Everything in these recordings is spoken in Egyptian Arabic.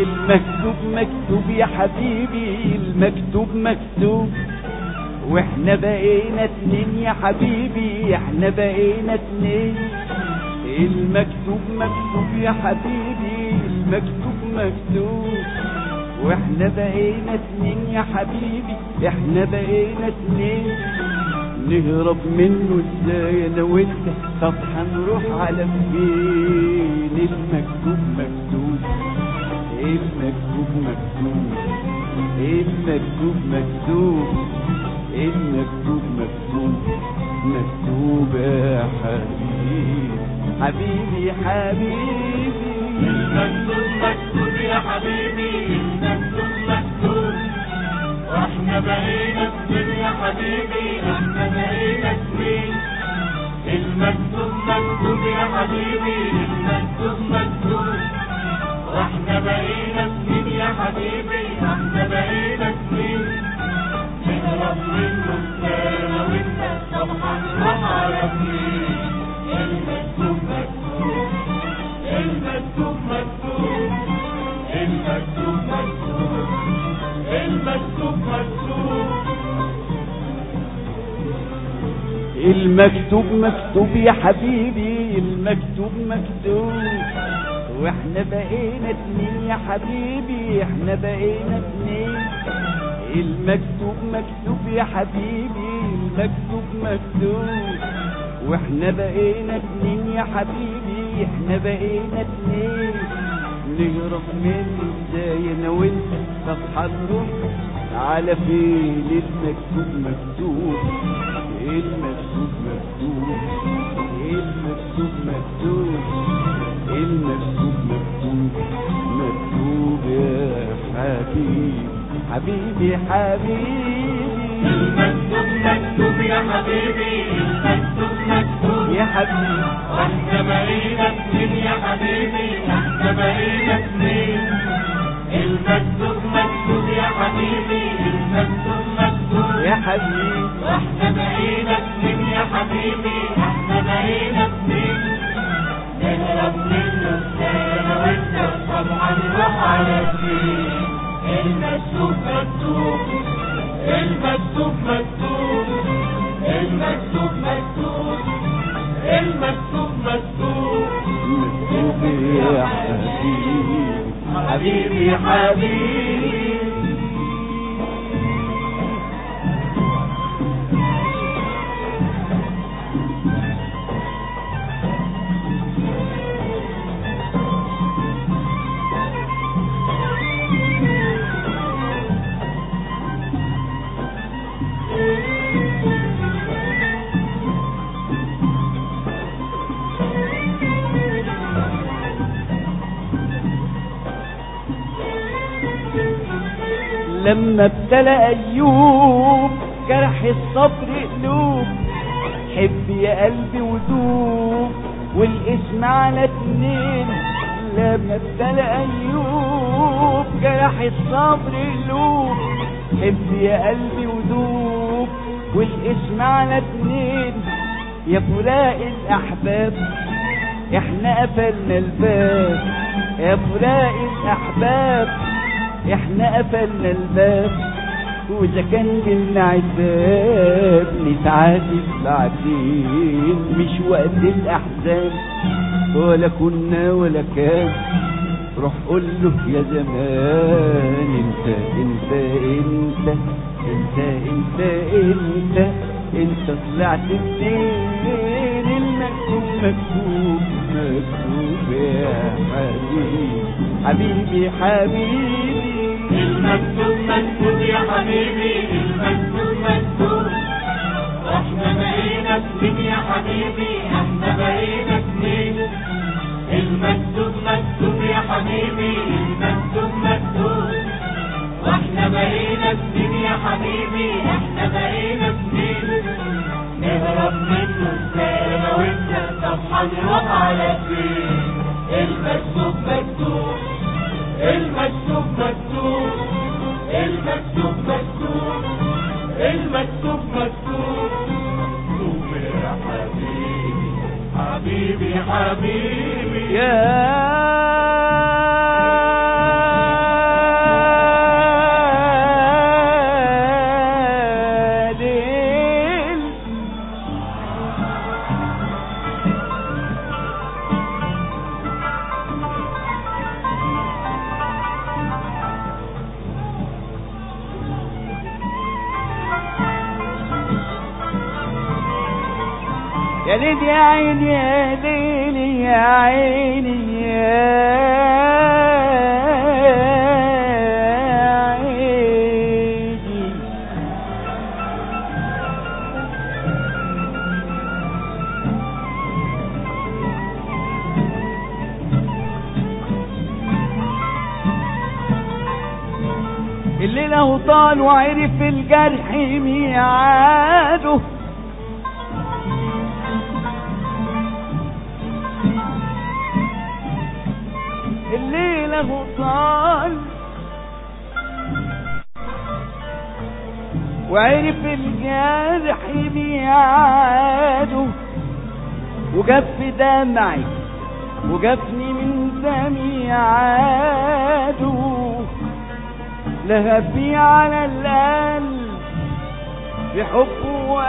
المكتوب مكتوب يا حبيبي المكتوب مكتوب واحنا بقينا اتنين يا حبيبي احنا بقينا اتنين المكتوب مكتوب يا حبيبي المكتوب مكتوب واحنا بقينا اتنين يا حبيبي احنا بقينا اتنين نهرب منه ازاي انا وانت طب هنروح على فين المكتوب مكتوب المكتوب مكتوب المكتوب مكتوب المكتوب مكتوب مكتوب يا حبيبي حبيبي حبيبي المكتوب مكتوب يا حبيبي المكتوب مكتوب واحنا بقينا اتنين يا حبيبي احنا بقينا اتنين المكتوب مكتوب يا حبيبي المكتوب مكتوب واحنا بقينا اتنين يا حبيبي احنا بقينا اتنين نهرب منه ازاي انا وانت طب هنروح على فين المكتوب مكتوب المكتوب مكتوب المكتوب مكتوب المكتوب مكتوب المكتوب مكتوب يا حبيبي المكتوب مكتوب واحنا بقينا اتنين يا حبيبي احنا بقينا اتنين المكتوب مكتوب يا حبيبي المكتوب مكتوب واحنا بقينا اتنين يا حبيبي احنا بقينا اتنين نهرب منه ازاي انا وانت طب هنروح على فين المكتوب مكتوب المكتوب مكتوب المكتوب مكتوب المكتوب مكتوب مكتوب يا حبيبي حبيبي حبيبي المكتوب مكتوب يا حبيبي المكتوب مكتوب يا حبيبي واحنا بقينا اتنين يا حبيبي احنا بقينا اتنين المكتوب مكتوب يا حبيبي المكتوب مكتوب يا حبيبي واحنا بقينا اتنين يا حبيبي احنا بقينا اتنين نهرب منه ازاي انا وانت طب هنروح على فين المكتوب مكتوب المكتوب مكتوب المكتوب مكتوب المكتوب مكتوب مكتوب يا حبيبي حبيبي حبيبي لما ابتلى ايوب جرح الصبر قلوب حب يا قلبي ودوب والاسم على اتنين لما ابتلى ايوب جرح الصبر قلوب حب يا قلبي ودوب والاسم على اتنين يا فراق الاحباب احنا قفلنا الباب يا فراق الاحباب احنا قفلنا الباب واذا كان بينا عتاب نتعاتب بعدين مش وقت الاحزان ولا كنا ولا كان روح قول له يا زمان انت انت انت انت انت انت انت طلعت منين المكتوب مكتوب مكتوب يا حبيبي حبيبي حبيبي المكتوب مكتوب يا حبيبي المكتوب مكتوب احنا بقينا اتنين يا حبيبي احنا بقينا اتنين المكتوب مكتوب يا حبيبي المكتوب مكتوب واحنا بقينا اتنين يا حبيبي احنا بقينا اتنين نهرب منه ازاي انا وانت طب هنروح على فين المكتوب مكتوب المكتوب مكتوب المكتوب مكتوب المكتوب مكتوب مكتوب يا حبيبي حبيبي حبيبي يا يا ليل يا عيني يا ليل يا عيني يا عيني الليلة هو طال وعرف الجرح ميعاده الليلة هو طال وعرف الجرح ميعاده وجف دمعي وجفني من دمي عاده لهفي على القلب بحبه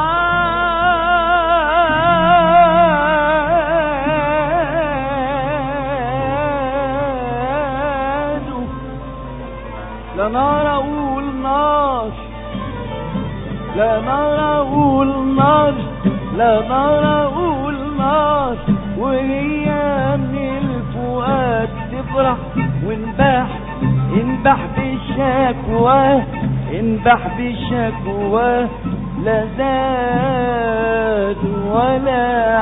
وأوعاده لا نار أقول نار لا نار أقول نار لا نار أقول نار وهي من الفؤاد تفرح وانباح انبح بشكوى انبح بشكوى لا زاد ولا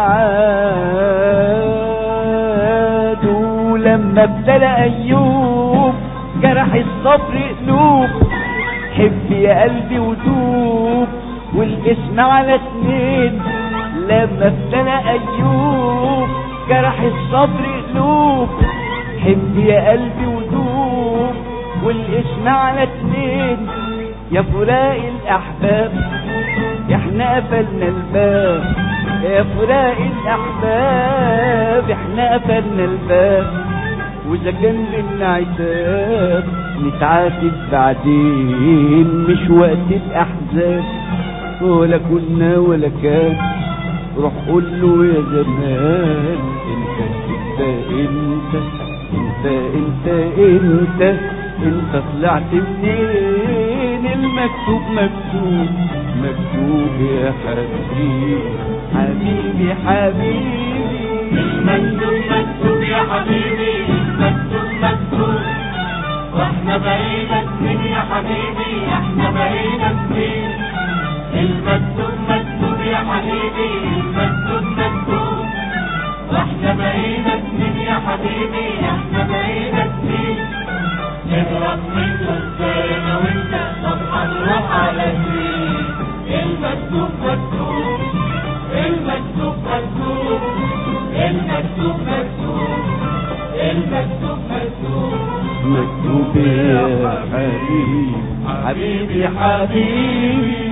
عاد لما ابتلى ايوب جرح الصبر قلوب حب يا قلبي ودوب والاسم على اتنين لما ابتلى ايوب جرح الصبر قلوب حب يا قلبي ودوب والاسم على اتنين يا فراق الاحباب احنا قفلنا الباب يا فراق الاحباب احنا قفلنا الباب واذا كان بينا عتاب نتعاتب بعدين مش وقت الاحزاب ولا كنا ولا كان روح قول له يا زمان انت انت انت انت انت انت انت طلعت منين المكتوب مكتوب مكتوب يا حبيبي حبيبي حبيبي المكتوب مكتوب يا حبيبي المكتوب مكتوب واحنا بقينا اتنين يا حبيبي احنا بقينا اتنين المكتوب مكتوب يا حبيبي المكتوب مكتوب واحنا بقينا اتنين يا حبيبي احنا بقينا اتنين نهرب منه ازاي انا وانت طب هنروح على فين المكتوب مكتوب المكتوب مكتوب المكتوب مكتوب المكتوب مكتوب مكتوب يا حبيبي حبيبي حبيبي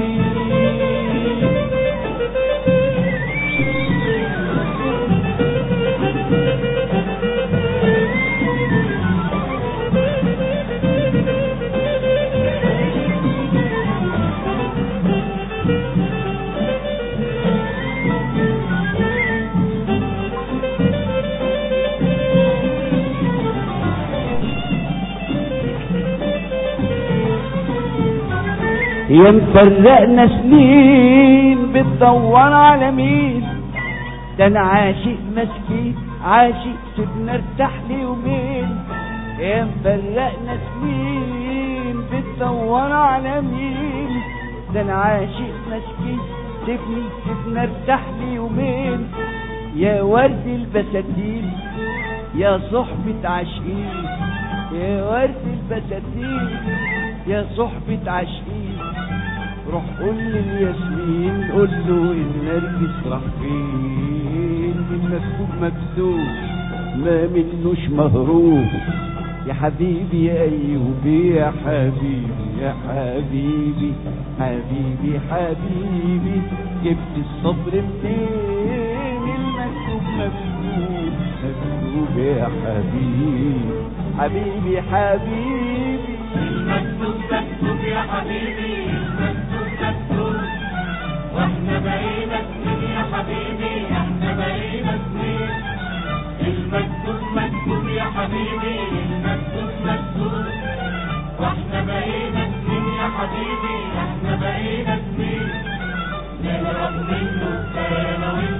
يا مفرقنا سنين بتدور على مين ده انا عاشق مسكين عاشق سيبنا ارتاح لي يومين يا مفرقنا سنين بتدور على مين ده انا عاشق مسكين سيبني سيبنا ارتاح لي يومين يا ورد البساتين يا صحبة عاشقين يا ورد البساتين يا صحبة عاشقين روح قول للياسمين قول له النرجس راح فين المكتوب مكتوب ما منوش مهروب يا حبيبي يا ايوبي يا حبيبي يا حبيبي حبيبي حبيبي جبت الصبر منين المكتوب مكتوب مكتوب يا حبيبي حبيبي حبيبي المكتوب مكتوب يا حبيبي المكتوب مكتوب واحنا بقينا اتنين يا حبيبي احنا بقينا اتنين المكتوب مكتوب يا حبيبي المكتوب مكتوب واحنا بقينا اتنين يا حبيبي احنا بقينا اتنين نهرب منه ازاي انا وانت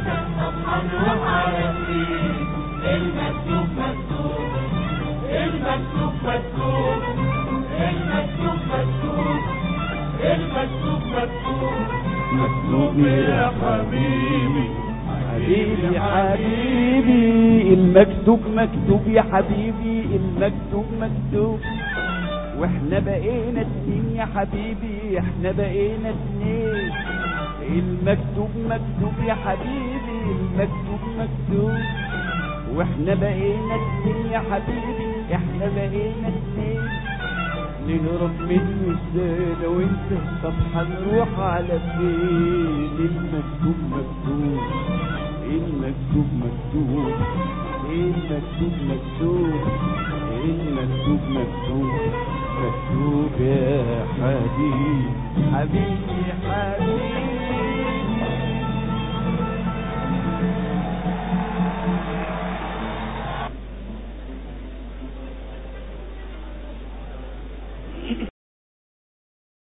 مكتوب يا حبيبي حبيبي حبيبي المكتوب مكتوب يا حبيبي المكتوب مكتوب واحنا بقينا اتنين يا حبيبي احنا بقينا اتنين المكتوب مكتوب يا حبيبي المكتوب مكتوب واحنا بقينا اتنين يا حبيبي احنا بقينا اتنين نهرب منه ازاي لو انت طب هنروح على فين المكتوب مكتوب المكتوب مكتوب المكتوب مكتوب المكتوب مكتوب مكتوب يا حبيبي حبيبي حبيبي